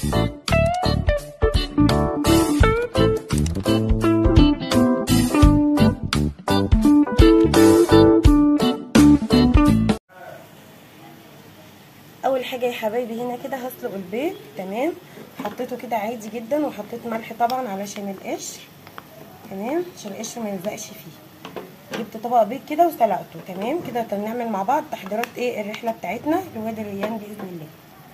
اول حاجه يا حبايبي هنا كده هسلق البيض تمام حطيته كده عادي جدا وحطيت ملح طبعا علشان القشر تمام عشان القشر ما يلزقش فيه جبت طبق بيض كده وسلقته تمام كده هنعمل مع بعض تحضيرات ايه الرحله بتاعتنا لوادي الريان باذن الله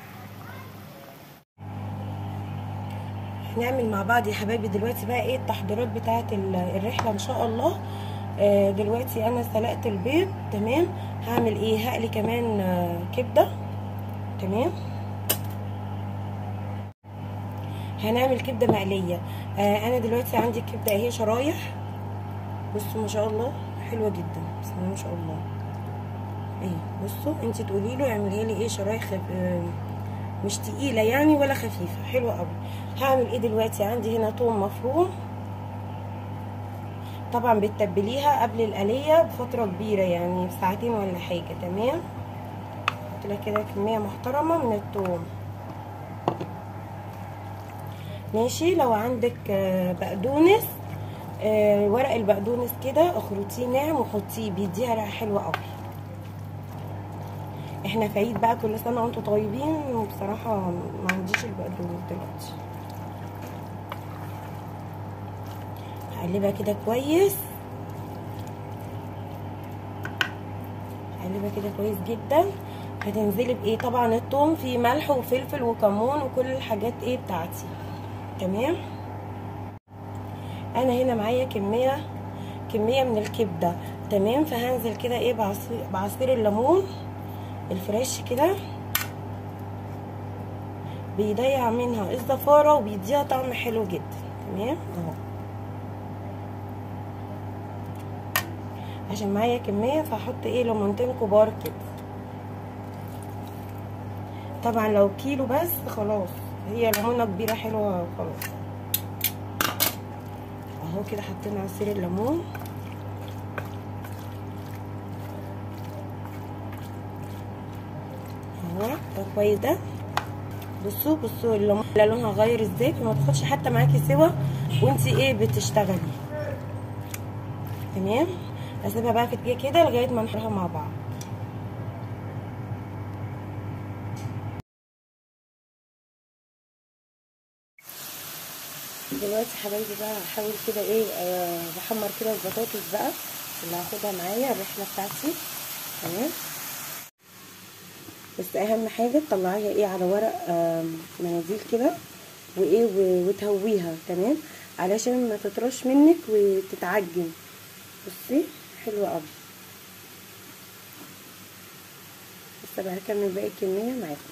هنعمل مع بعض يا حبايبي دلوقتي بقى ايه التحضيرات بتاعه الرحله ان شاء الله آه دلوقتي انا سلقت البيض تمام هعمل ايه هقلي كمان آه كبده تمام هنعمل كبده مقليه آه انا دلوقتي عندي الكبده اهي شرايح بصوا ما شاء الله حلوه جدا بسم الله ما شاء الله اهي بصوا انت تقولي له اعملي لي ايه شرايح خف... آه مش تقيله يعني ولا خفيفه حلوه قوي هعمل ايه دلوقتي عندي هنا توم مفروم طبعا بتتبليها قبل القليه بفتره كبيره يعني بساعتين ولا حاجه تمام احط لها كده كميه محترمه من الثوم ماشي لو عندك بقدونس ورق البقدونس كده اخرطيه ناعم وحطيه بيديها ريحه حلوه قوي احنا في عيد بقى كل سنه وانتم طيبين وبصراحه ما عنديش البقدونس دلوقتي هقلبها كده كويس هقلبها كده كويس جدا هتنزلي بايه طبعا الثوم فيه ملح وفلفل وكمون وكل الحاجات ايه بتاعتي تمام انا هنا معايا كميه كميه من الكبده تمام فهنزل كده ايه بعصير, بعصير الليمون الفريش كده بيضيع منها الزفاره وبيديها طعم حلو جدا تمام اهو عشان معايا كميه فهحط ايه ليمونتين كبار كده طبعا لو كيلو بس خلاص هي ليمونه كبيره حلوه خلاص اهو كده حطينا عصير الليمون اهو ده كويس ده بصوا بصوا الليمون لونها غير ازاي فما تاخدش حتى معاكي سوا وانتي ايه بتشتغلي تمام اسيبها بقى في الدقيقه كده لغايه ما نحرها مع بعض دلوقتي حبايبي بقى هحاول كده ايه أه بحمر كده البطاطس بقى اللي هاخدها معايا الرحله بتاعتي تمام بس اهم حاجه تطلعيها ايه على ورق آه مناديل كده وايه وتهويها تمام علشان ما تطرش منك وتتعجن بصي حلوه قوي لسه بقى هكمل باقي الكميه معاكم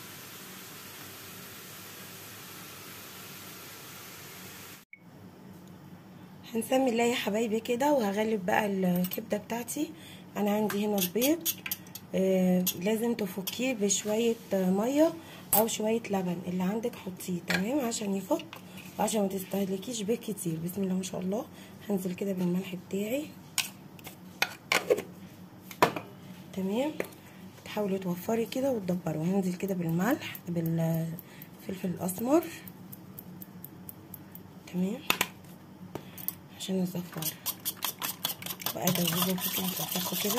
هنسمي الله يا حبايبي كده وهغلب بقى الكبده بتاعتي انا عندي هنا البيض آه لازم تفكيه بشويه ميه او شويه لبن اللي عندك حطيه تمام عشان يفك وعشان ما تستهلكيش بيض كتير بسم الله ما شاء الله هنزل كده بالملح بتاعي تمام تحاولي توفري كده وتدبري وهنزل كده بالملح بالفلفل الاسمر تمام عشان الزفار بقى ادوبه كده نفتحه كده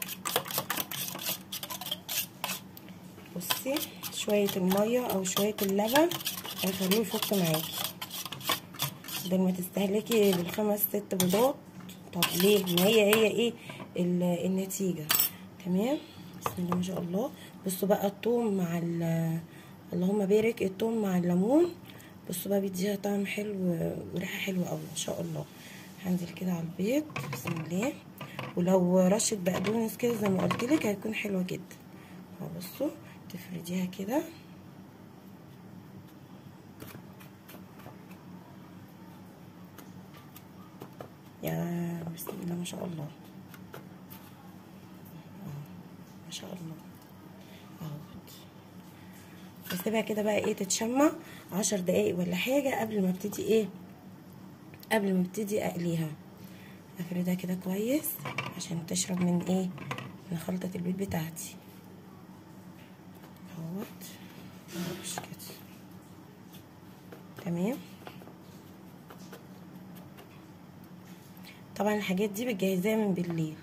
بصي شويه الميه او شويه اللبن هيخلوه يفك معاكي بدل ما تستهلكي بالخمس ست بيضات طب ليه ما هي هي ايه النتيجه تمام بسم الله ما شاء الله بصوا بقى الثوم مع اللهم بارك الثوم مع الليمون بصوا بقى بيديها طعم حلو وريحه حلوه قوي ان شاء الله هنزل كده على البيض بسم الله ولو رشه بقدونس كده زي ما قلت لك هيكون حلوه جدا اهو بصوا تفرديها كده يا بسم الله ما شاء الله ما شاء الله اهو بسيبها كده بقى ايه تتشمع عشر دقايق ولا حاجه قبل ما ابتدي ايه قبل ما ابتدي اقليها افردها كده كويس عشان تشرب من ايه من خلطه البيض بتاعتي اهوت مش كده تمام طبعا الحاجات دي بتجهزيها من بالليل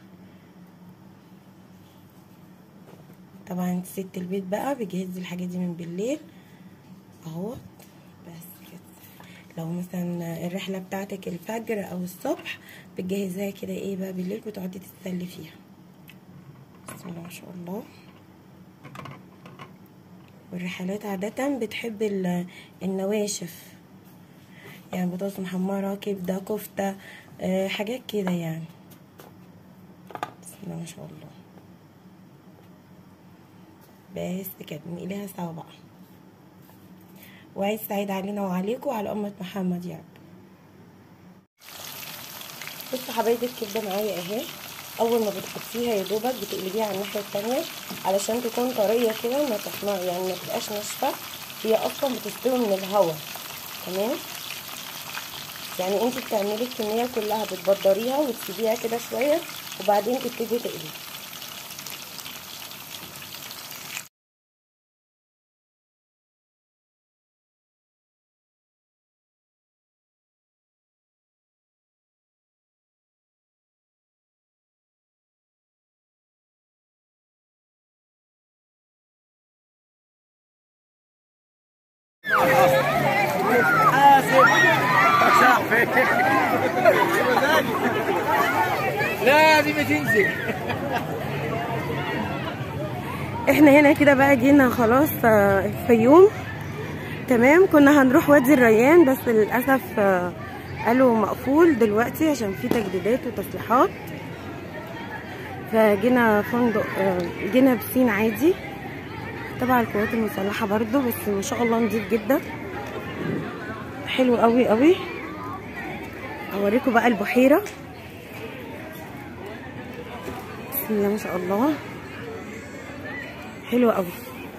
طبعا ست البيت بقى بيجهز الحاجات دي من بالليل اهو بس كده لو مثلا الرحله بتاعتك الفجر او الصبح بتجهزيها كده ايه بقى بالليل بتقعدي تتسلي فيها بسم الله ما شاء الله والرحلات عادة بتحب النواشف يعني بطاطس محمرة كبدة كفتة أه حاجات كده يعني بسم الله ما شاء الله بس كده نقليها سوا بقى وعيد سعيد علينا وعليكم وعلى أمة محمد يا رب بصوا حبايبي الكبدة معايا اهي اول ما بتحطيها يا دوبك بتقلبيها على الناحيه التانية علشان تكون طريه كده ما تحمر يعني ما تبقاش ناشفه هي اصلا بتستوي من الهواء تمام يعني انت بتعملي الكميه كلها بتبدريها وتسيبيها كده شويه وبعدين تبتدي تقلي لازم تنزل احنا هنا كده بقى جينا خلاص الفيوم تمام كنا هنروح وادي الريان بس للاسف قالوا مقفول دلوقتي عشان في تجديدات وتصليحات فجينا فندق جينا بسين عادي تبع القوات المسلحه برضو بس ما شاء الله نضيف جدا حلو قوي قوي اوريكم بقى البحيره بسم الله ما شاء الله حلوة قوي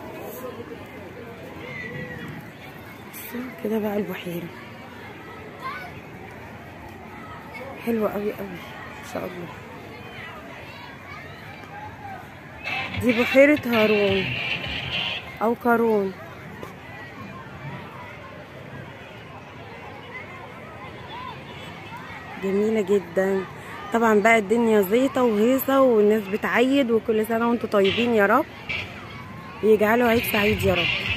كده بقى البحيرة حلوة قوي قوي ان شاء الله دي بحيرة هارون او قارون جميلة جدا طبعا بقى الدنيا زيطة وهيصة والناس بتعيد وكل سنة وانتم طيبين يا رب يجعلوا عيد سعيد يا رب